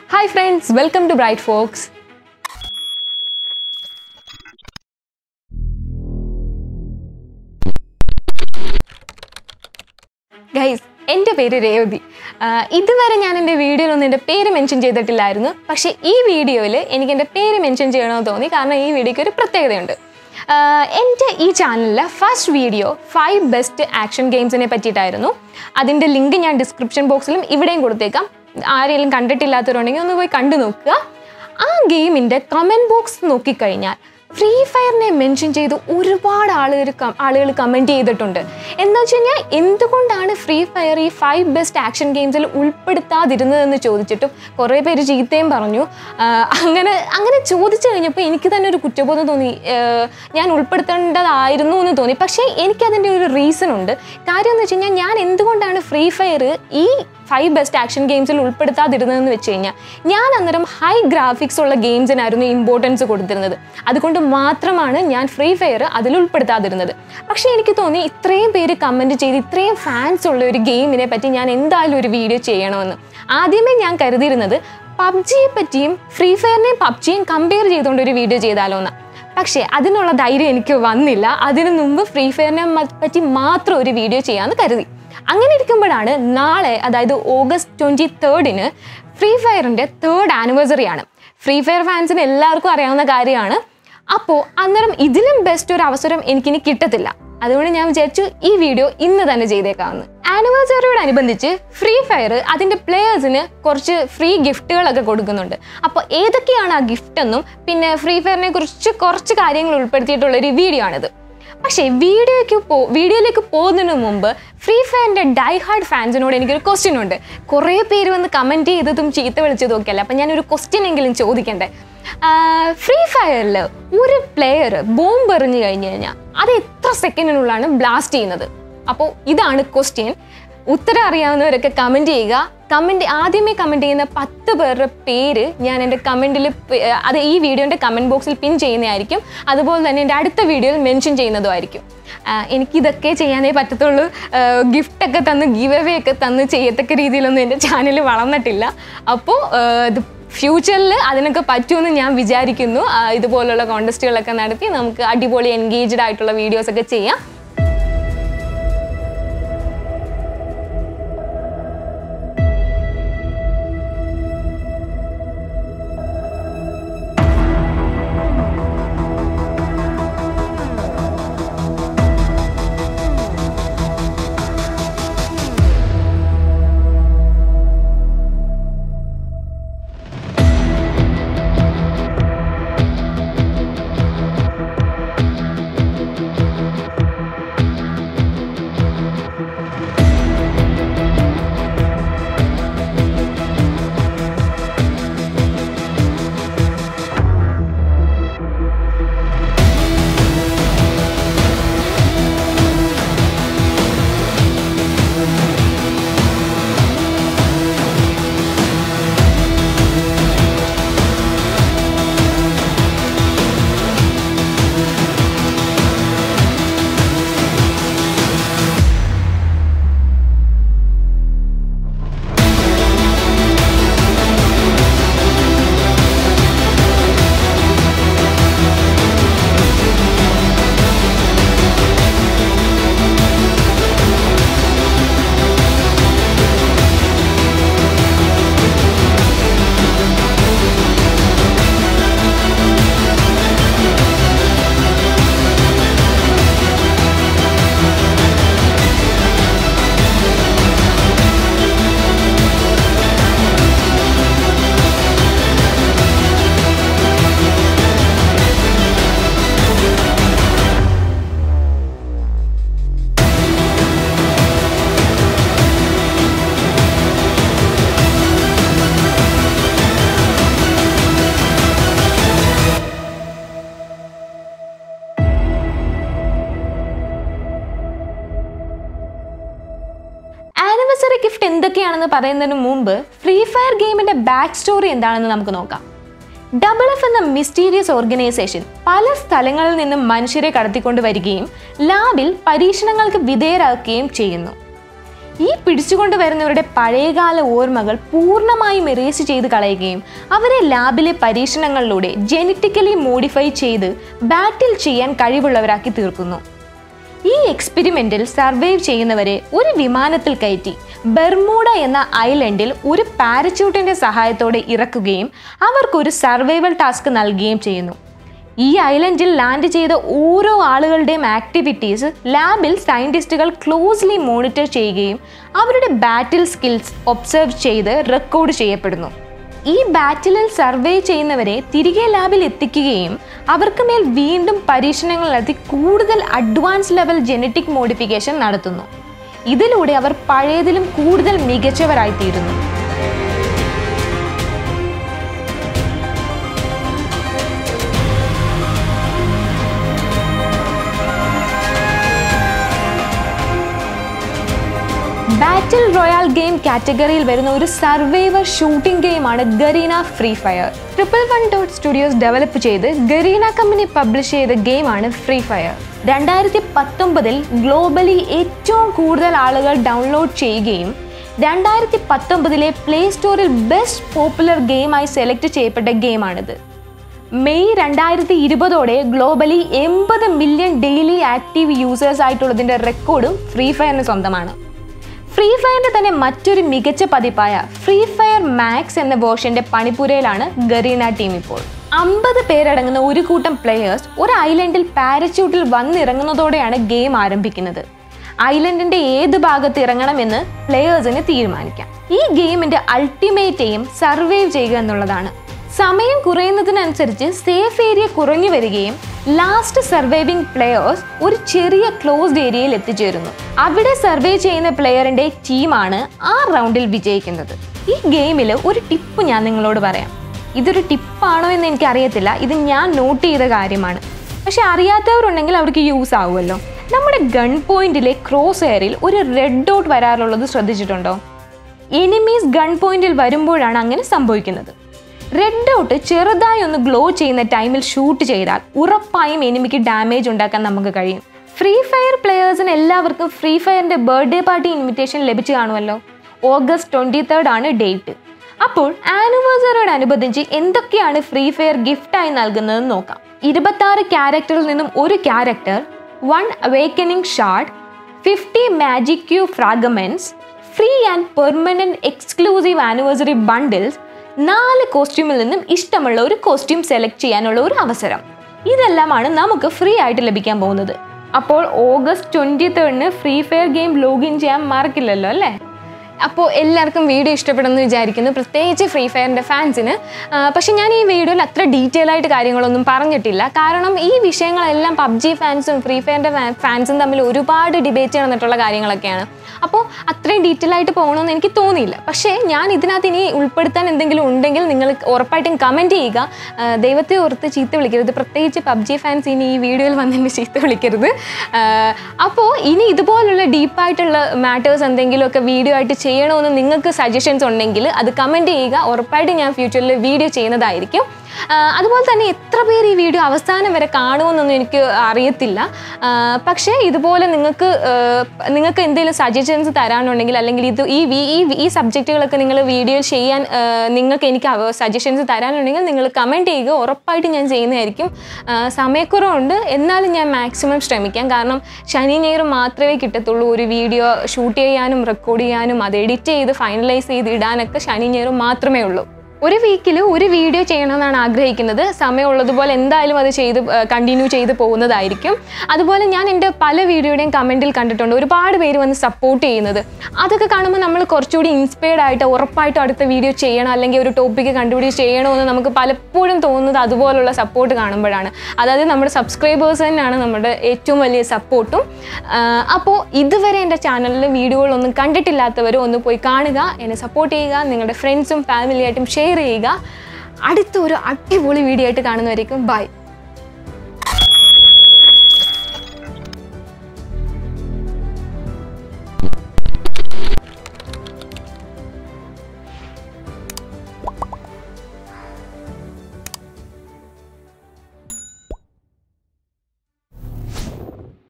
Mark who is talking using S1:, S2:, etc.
S1: hi friends welcome to bright fox guys എൻ്റെ പേര് രേവതി ആഹ് ഇതുവരെ ഞാൻ എൻ്റെ വീഡിയോയിലൊന്നും എൻ്റെ പേര് മെൻഷൻ ചെയ്തിട്ടില്ലായിരുന്നു പക്ഷേ ഈ വീഡിയോയിൽ എനിക്ക് എൻ്റെ പേര് മെൻഷൻ ചെയ്യണമെന്ന് തോന്നി കാരണം ഈ വീഡിയോയ്ക്ക് ഒരു പ്രത്യേകതയുണ്ട് ആഹ് എൻ്റെ ഈ ചാനലിലെ first video five best action ഗെയിംസിനെ പറ്റിയിട്ടായിരുന്നു അതിൻ്റെ ലിങ്ക് ഞാൻ ഡിസ്ക്രിപ്ഷൻ ബോക്സിലും ഇവിടെയും കൊടുത്തേക്കാം ആരെങ്കിലും കണ്ടിട്ടില്ലാത്തവരുണ്ടെങ്കിൽ ഒന്ന് പോയി കണ്ടു നോക്കുക ആ ഗെയിമിൻ്റെ കമൻറ്റ് ബോക്സ് നോക്കിക്കഴിഞ്ഞാൽ ഫ്രീ ഫയറിനെ മെൻഷൻ ചെയ്ത് ഒരുപാട് ആളുകൾ ആളുകൾ കമൻറ്റ് ചെയ്തിട്ടുണ്ട് എന്താ വെച്ച് കഴിഞ്ഞാൽ എന്തുകൊണ്ടാണ് ഫ്രീ ഫയർ ഈ ഫൈവ് ബെസ്റ്റ് ആക്ഷൻ ഗെയിംസിൽ ഉൾപ്പെടുത്താതിരുന്നതെന്ന് ചോദിച്ചിട്ടും കുറേ പേര് ചീത്തയും പറഞ്ഞു ആഹ് അങ്ങനെ അങ്ങനെ ചോദിച്ചു കഴിഞ്ഞപ്പോൾ എനിക്ക് തന്നെ ഒരു കുറ്റബോധം തോന്നി ആഹ് ഞാൻ ഉൾപ്പെടുത്തേണ്ടതായിരുന്നു എന്ന് തോന്നി പക്ഷേ എനിക്കതിൻ്റെ ഒരു റീസൺ ഉണ്ട് കാര്യം എന്ന് വെച്ച് കഴിഞ്ഞാൽ ഞാൻ എന്തുകൊണ്ടാണ് ഫ്രീ ഫയർ ഈ ഫൈവ് ബെസ്റ്റ് ആക്ഷൻ ഗെയിംസിൽ ഉൾപ്പെടുത്താതിരുന്നതെന്ന് വെച്ച് കഴിഞ്ഞാൽ ഞാൻ അന്നേരം ഹൈ ഗ്രാഫിക്സ് ഉള്ള ഗെയിംസിനായിരുന്നു ഇമ്പോർട്ടൻസ് കൊടുത്തിരുന്നത് അതുകൊണ്ട് മാത്രമാണ് ഞാൻ ഫ്രീ ഫയർ അതിൽ ഉൾപ്പെടുത്താതിരുന്നത് പക്ഷേ എനിക്ക് തോന്നി ഇത്രയും പേര് കമൻറ്റ് ചെയ്ത് ഇത്രയും ഫാൻസ് ഉള്ള ഒരു ഗെയിമിനെ പറ്റി ഞാൻ എന്തായാലും ഒരു വീഡിയോ ചെയ്യണമെന്ന് ആദ്യമേ ഞാൻ കരുതിയിരുന്നത് പബ്ജിയെ പറ്റിയും ഫ്രീ ഫയറിനെയും പബ്ജിയും കമ്പയർ ചെയ്തുകൊണ്ട് ഒരു വീഡിയോ ചെയ്താലോ എന്ന് പക്ഷേ അതിനുള്ള ധൈര്യം എനിക്ക് വന്നില്ല അതിനു മുമ്പ് ഫ്രീ ഫയറിനെ മ- പറ്റി മാത്രം ഒരു വീഡിയോ ചെയ്യാമെന്ന് കരുതി അങ്ങനെ ഇരിക്കുമ്പോഴാണ് നാളെ അതായത് ഓഗസ്റ്റ് ട്വൻറ്റി തേർഡിന് ഫ്രീ ഫയറിൻ്റെ തേർഡ് ആനിവേഴ്സറി ആണ് ഫ്രീ ഫയർ ഫാൻസിന് എല്ലാവർക്കും അറിയാവുന്ന കാര്യമാണ് അപ്പോൾ അന്നേരം ഇതിലും ബെസ്റ്റ് ഒരു അവസരം എനിക്കിനി കിട്ടത്തില്ല അതുകൊണ്ട് ഞാൻ വിചാരിച്ചു ഈ വീഡിയോ ഇന്ന് തന്നെ ചെയ്തേക്കാമെന്ന് ആനിവേഴ്സറിയോടനുബന്ധിച്ച് ഫ്രീ ഫയർ അതിൻ്റെ പ്ലെയേഴ്സിന് കുറച്ച് ഫ്രീ ഗിഫ്റ്റുകളൊക്കെ കൊടുക്കുന്നുണ്ട് അപ്പോൾ ഏതൊക്കെയാണ് ആ ഗിഫ്റ്റ് എന്നും പിന്നെ ഫ്രീ ഫയറിനെ കുറിച്ച് കുറച്ച് കാര്യങ്ങൾ ഉൾപ്പെടുത്തിയിട്ടുള്ള ഒരു വീഡിയോ ആണിത് പക്ഷേ വീഡിയോയ്ക്ക് പോ വീഡിയോയിലേക്ക് പോകുന്നതിന് മുമ്പ് ഫ്രീ ഫയറിൻ്റെ ഡൈ ഹാർഡ് ഫാൻസിനോട് എനിക്കൊരു ക്വസ്റ്റ്യൻ ഉണ്ട് കുറേ പേര് വന്ന് കമൻറ്റ് ചെയ്തതും ചീത്ത വിളിച്ചതും ഒക്കെ അല്ലേ അപ്പം ഞാനൊരു ക്വസ്റ്റ്യൻ എങ്കിലും ചോദിക്കണ്ടേ ഫ്രീ ഫയറിൽ ഒരു പ്ലെയർ ബോംബ് എറിഞ്ഞു കഴിഞ്ഞു കഴിഞ്ഞാൽ അത് എത്ര സെക്കൻഡിനുള്ളിലാണ് ബ്ലാസ്റ്റ് ചെയ്യുന്നത് അപ്പോൾ ഇതാണ് ക്വസ്റ്റ്യൻ ഉത്തരം അറിയാവുന്നവരൊക്കെ കമൻറ്റ് ചെയ്യുക കമൻറ്റ് ആദ്യമേ കമൻറ്റ് ചെയ്യുന്ന പത്ത് പേരുടെ പേര് ഞാൻ എൻ്റെ കമൻറ്റിൽ അത് ഈ വീഡിയോൻ്റെ കമൻറ്റ് ബോക്സിൽ പിൻ ചെയ്യുന്നതായിരിക്കും അതുപോലെ തന്നെ എൻ്റെ അടുത്ത വീഡിയോയിൽ മെൻഷൻ ചെയ്യുന്നതുമായിരിക്കും ആഹ് എനിക്കിതൊക്കെ ചെയ്യാനേ പറ്റത്തുള്ളൂ ഗിഫ്റ്റൊക്കെ തന്ന് ഗീവ് അവേ ഒക്കെ തന്ന് ചെയ്യത്തക്ക രീതിയിലൊന്നും എൻ്റെ ചാനൽ വളർന്നിട്ടില്ല അപ്പോൾ ഇത് ഫ്യൂച്ചറിൽ അതിനൊക്കെ പറ്റുമെന്ന് ഞാൻ വിചാരിക്കുന്നു ആഹ് ഇതുപോലുള്ള കോൺടെസ്റ്റുകളൊക്കെ നടത്തി നമുക്ക് അടിപൊളി എൻഗേജ്ഡ് ആയിട്ടുള്ള വീഡിയോസൊക്കെ ചെയ്യാം ആനിവേഴ്സറി ഗിഫ്റ്റ് എന്തൊക്കെയാണെന്ന് പറയുന്നതിന് മുമ്പ് ഫ്രീ ഫയർ ഗെയിമിന്റെ ബാക്ക് സ്റ്റോറി എന്താണെന്ന് നമുക്ക് നോക്കാം ഡബിൾ എഫ് എന്ന മിസ്റ്റീരിയസ് ഓർഗനൈസേഷൻ പല സ്ഥലങ്ങളിൽ നിന്നും മനുഷ്യരെ കടത്തിക്കൊണ്ട് വരികയും ലാബിൽ പരീക്ഷണങ്ങൾക്ക് വിധേയരാക്കുകയും ചെയ്യുന്നു ഈ പിടിച്ചുകൊണ്ട് വരുന്നവരുടെ പഴയകാല ഓർമ്മകൾ പൂർണ്ണമായും എറേസ് ചെയ്ത് കളയുകയും അവരെ ലാബിലെ പരീക്ഷണങ്ങളിലൂടെ ജനറ്റിക്കലി മോഡിഫൈ ചെയ്ത് ബാറ്റിൽ ചെയ്യാൻ കഴിവുള്ളവരാക്കി തീർക്കുന്നു ഈ എക്സ്പെരിമെന്റിൽ സർവൈവ് ചെയ്യുന്നവരെ ഒരു വിമാനത്തിൽ കയറ്റി ബെർമൂഡ എന്ന ഐലൻഡിൽ ഒരു പാരച്യൂട്ടിന്റെ സഹായത്തോടെ ഇറക്കുകയും അവർക്കൊരു സർവൈവൽ ടാസ്ക് നൽകുകയും ചെയ്യുന്നു ഈ ഐലൻഡിൽ ലാൻഡ് ചെയ്ത ഓരോ ആളുകളുടെയും ആക്ടിവിറ്റീസ് ലാബിൽ സയൻറ്റിസ്റ്റുകൾ ക്ലോസ്ലി മോണിറ്റർ ചെയ്യുകയും അവരുടെ ബാറ്റിൽ സ്കിൽസ് ഒബ്സർവ് ചെയ്ത് റെക്കോർഡ് ചെയ്യപ്പെടുന്നു ഈ ബാറ്റിലിൽ സർവേ ചെയ്യുന്നവരെ തിരികെ ലാബിൽ എത്തിക്കുകയും അവർക്ക് മേൽ വീണ്ടും പരീക്ഷണങ്ങൾ നടത്തി കൂടുതൽ അഡ്വാൻസ് ലെവൽ ജനറ്റിക് മോഡിഫിക്കേഷൻ നടത്തുന്നു ഇതിലൂടെ അവർ പഴയതിലും കൂടുതൽ മികച്ചവരായിത്തീരുന്നു ബാറ്റിൽ റോയൽ ഗെയിം കാറ്റഗറിയിൽ വരുന്ന ഒരു സർവൈവർ ഷൂട്ടിംഗ് ഗെയിമാണ് Garena free fire triple one dot studios develop ചെയ്ത് ഗറീന കമ്പനി പബ്ലിഷ് ചെയ്ത ഗെയിമാണ് ഫ്രീ ഫയർ രണ്ടായിരത്തി പത്തൊമ്പതിൽ ഗ്ലോബലി ഏറ്റവും കൂടുതൽ ആളുകൾ ഡൗൺലോഡ് ചെയ്യുകയും രണ്ടായിരത്തി പത്തൊമ്പതിലെ പ്ലേ സ്റ്റോറിൽ ബെസ്റ്റ് പോപ്പുലർ ഗെയിമായി സെലക്ട് ചെയ്യപ്പെട്ട ഗെയിമാണിത് മെയ് രണ്ടായിരത്തി ഇരുപതോടെ ഗ്ലോബലി എൺപത് മില്യൺ ഡെയിലി ആക്റ്റീവ് യൂസേഴ്സ് ആയിട്ടുള്ളതിൻ്റെ റെക്കോർഡും ഫ്രീ ഫയറിന് സ്വന്തമാണ് ഫ്രീ ഫയറിന്റെ തന്നെ മറ്റൊരു മികച്ച പതിപ്പായ ഫ്രീ ഫയർ മാക്സ് എന്ന വേർഷന്റെ പണിപ്പുരയിലാണ് ഗറീന ടീം ഇപ്പോൾ അമ്പത് പേരടങ്ങുന്ന ഒരു കൂട്ടം പ്ലെയേഴ്സ് ഒരു ഐലൻഡിൽ പാരച്യൂട്ടിൽ വന്നിറങ്ങുന്നതോടെയാണ് ഗെയിം ആരംഭിക്കുന്നത് ഐലൻഡിന്റെ ഏത് ഭാഗത്ത് ഇറങ്ങണമെന്ന് പ്ലെയേഴ്സിന് തീരുമാനിക്കാം ഈ ഗെയിമിന്റെ അൾട്ടിമേറ്റ് എയിം സർവൈവ് ചെയ്യുക എന്നുള്ളതാണ് സമയം കുറയുന്നതിനനുസരിച്ച് സേഫ് ഏരിയ കുറഞ്ഞു വരികയും ലാസ്റ്റ് സർവൈവിംഗ് പ്ലെയേഴ്സ് ഒരു ചെറിയ ക്ലോസ്ഡ് ഏരിയയിൽ എത്തിച്ചേരുന്നു അവിടെ സർവേ ചെയ്യുന്ന പ്ലെയറിന്റെ ടീമാണ് ആ റൗണ്ടിൽ വിജയിക്കുന്നത് ഈ ഗെയിമിൽ ഒരു ടിപ്പ് ഞാൻ നിങ്ങളോട് പറയാം ഇതൊരു ടിപ്പാണോ എന്ന് എനിക്ക് അറിയത്തില്ല ഇത് ഞാൻ നോട്ട് ചെയ്ത കാര്യമാണ് പക്ഷെ അറിയാത്തവരുണ്ടെങ്കിൽ അവർക്ക് യൂസ് ആവുമല്ലോ നമ്മുടെ ഗൺ പോയിന്റിലെ ക്രോസ് എയറിൽ ഒരു റെഡ് ഡോട്ട് വരാറുള്ളത് ശ്രദ്ധിച്ചിട്ടുണ്ടോ എനിമീസ് ഗൺ പോയിന്റിൽ വരുമ്പോഴാണ് അങ്ങനെ സംഭവിക്കുന്നത് റെഡ് ഡോട്ട് ചെറുതായി ഒന്ന് ഗ്ലോ ചെയ്യുന്ന ടൈമിൽ ഷൂട്ട് ചെയ്താൽ ഉറപ്പായും എനിമിക്ക് ഡാമേജ് ഉണ്ടാക്കാൻ നമുക്ക് കഴിയും ഫ്രീ ഫയർ പ്ലെയേഴ്സിന് എല്ലാവർക്കും ഫ്രീ ഫയറിന്റെ ബർത്ത്ഡേ പാർട്ടി ഇൻവിറ്റേഷൻ ലഭിച്ചു കാണുമല്ലോ ഓഗസ്റ്റ് ട്വൻറ്റി തേർഡ് ആണ് ഡേറ്റ് അപ്പോൾ ആനിവേഴ്സറിയോടനുബന്ധിച്ച് എന്തൊക്കെയാണ് ഫ്രീ ഫയർ ഗിഫ്റ്റായി നൽകുന്നതെന്ന് നോക്കാം ഇരുപത്താറ് ക്യാരക്ടറിൽ നിന്നും ഒരു character one awakening shard fifty magic cube fragments free and permanent exclusive anniversary bundles നാല് കോസ്റ്റ്യൂമിൽ നിന്നും ഇഷ്ടമുള്ള ഒരു കോസ്റ്റ്യൂം സെലക്ട് ചെയ്യാനുള്ള ഒരു അവസരം ഇതെല്ലാമാണ് നമുക്ക് ഫ്രീ ആയിട്ട് ലഭിക്കാൻ പോകുന്നത് അപ്പോൾ ഓഗസ്റ്റ് ട്വൻറ്റി തേർഡിന് ഫ്രീ ഫയർ ഗെയിം ലോഗിൻ ചെയ്യാൻ മറക്കില്ലല്ലോ അല്ലേ അപ്പോൾ എല്ലാവർക്കും വീഡിയോ ഇഷ്ടപ്പെടുമെന്ന് വിചാരിക്കുന്നു പ്രത്യേകിച്ച് ഫ്രീ ഫയറിൻ്റെ ഫാൻസിന് പക്ഷേ ഞാൻ ഈ വീഡിയോയിൽ അത്ര ഡീറ്റെയിൽ ആയിട്ട് കാര്യങ്ങളൊന്നും പറഞ്ഞിട്ടില്ല കാരണം ഈ വിഷയങ്ങളെല്ലാം പബ്ജി ഫാൻസും ഫ്രീ ഫയറിൻ്റെ ഫാൻസും തമ്മിൽ ഒരുപാട് ഡിബേറ്റ് നടന്നിട്ടുള്ള കാര്യങ്ങളൊക്കെയാണ് അപ്പോൾ അത്രയും ഡീറ്റെയിൽ ആയിട്ട് പോകണമെന്ന് എനിക്ക് തോന്നിയില്ല പക്ഷേ ഞാൻ ഇതിനകത്ത് ഇനി ഉൾപ്പെടുത്താൻ എന്തെങ്കിലും ഉണ്ടെങ്കിൽ നിങ്ങൾ ഉറപ്പായിട്ടും കമൻറ്റ് ചെയ്യുക ആ, ദൈവത്തെ ഓർത്ത് ചീത്ത വിളിക്കരുത് പ്രത്യേകിച്ച് പബ്ജി ഫാൻസ് ഇനി ഈ വീഡിയോയിൽ വന്ന് എന്നെ ചീത്ത വിളിക്കരുത് അപ്പോൾ ഇനി ഇതുപോലുള്ള ഡീപ്പായിട്ടുള്ള മാറ്റേഴ്സ് എന്തെങ്കിലുമൊക്കെ വീഡിയോ ആയിട്ട് ചെയ്യണമെന്ന് നിങ്ങൾക്ക് സജഷൻസ് ഉണ്ടെങ്കിൽ അത് കമൻറ്റ് ചെയ്യുക ഉറപ്പായിട്ടും ഞാൻ ഫ്യൂച്ചറിൽ വീഡിയോ ചെയ്യുന്നതായിരിക്കും ആ, അതുപോലെ തന്നെ എത്ര പേര് ഈ വീഡിയോ അവസാനം വരെ കാണുമെന്നൊന്നും എനിക്ക് അറിയത്തില്ല ആ, പക്ഷേ ഇതുപോലെ നിങ്ങൾക്ക് ആ, നിങ്ങൾക്ക് എന്തെങ്കിലും സജഷൻസ് തരാനുണ്ടെങ്കിൽ അല്ലെങ്കിൽ ഇത് ഈ വി- ഈ ഈ സബ്ജക്റ്റുകളൊക്കെ നിങ്ങൾ വീഡിയോ ചെയ്യാൻ ആ, നിങ്ങൾക്ക് എനിക്ക് സജഷൻസ് തരാനുണ്ടെങ്കിൽ നിങ്ങൾ കമൻറ്റ് ചെയ്യുക ഉറപ്പായിട്ട് ഞാൻ ചെയ്യുന്നതായിരിക്കും ആ, സമയക്കുറവുണ്ട് എന്നാലും ഞാൻ മാക്സിമം ശ്രമിക്കാം കാരണം ശനി ഞായർ മാത്രമേ കിട്ടത്തുള്ളൂ ഒരു വീഡിയോ ഷൂട്ട് ചെയ്യാനും റെക്കോർഡ് ചെയ്യാനും അത് എഡിറ്റ് ചെയ്ത് ഫൈനലൈസ് ചെയ്ത് ഇടാനൊക്കെ ശനി ഞായർ മാത്രമേ ഉള്ളൂ ഒരു വീക്കിൽ ഒരു വീഡിയോ ചെയ്യണമെന്നാണ് ആഗ്രഹിക്കുന്നത് സമയമുള്ളതുപോലെ എന്തായാലും അത് ചെയ്ത് കണ്ടിന്യൂ ചെയ്ത് പോകുന്നതായിരിക്കും അതുപോലെ ഞാൻ എൻ്റെ പല വീഡിയോയുടെയും കമൻറ്റിൽ കണ്ടിട്ടുണ്ട് ഒരുപാട് പേര് വന്ന് സപ്പോർട്ട് ചെയ്യുന്നത് അതൊക്കെ കാണുമ്പോൾ നമ്മൾ കുറച്ചുകൂടി ഇൻസ്പയർഡ് ആയിട്ട് ഉറപ്പായിട്ടും അടുത്ത വീഡിയോ ചെയ്യണം അല്ലെങ്കിൽ ഒരു ടോപ്പിക്ക് കണ്ടുപിടിച്ച് ചെയ്യണമെന്ന് നമുക്ക് പലപ്പോഴും തോന്നുന്നത് അതുപോലുള്ള സപ്പോർട്ട് കാണുമ്പോഴാണ് അതായത് നമ്മുടെ സബ്സ്ക്രൈബേഴ്സ് തന്നെയാണ് നമ്മുടെ ഏറ്റവും വലിയ സപ്പോർട്ടും അപ്പോൾ ഇതുവരെ എൻ്റെ ചാനലിൽ വീഡിയോകളൊന്നും കണ്ടിട്ടില്ലാത്തവർ ഒന്ന് പോയി കാണുക എന്നെ സപ്പോർട്ട് ചെയ്യുക നിങ്ങളുടെ ഫ്രണ്ട്സും ഫാമിലിയായിട്ടും ഷെയർ ചെയ്യുക അടുത്ത ഒരു അടിപൊളി വീഡിയോ ആയിട്ട് കാണുന്നവരേക്കും ബൈ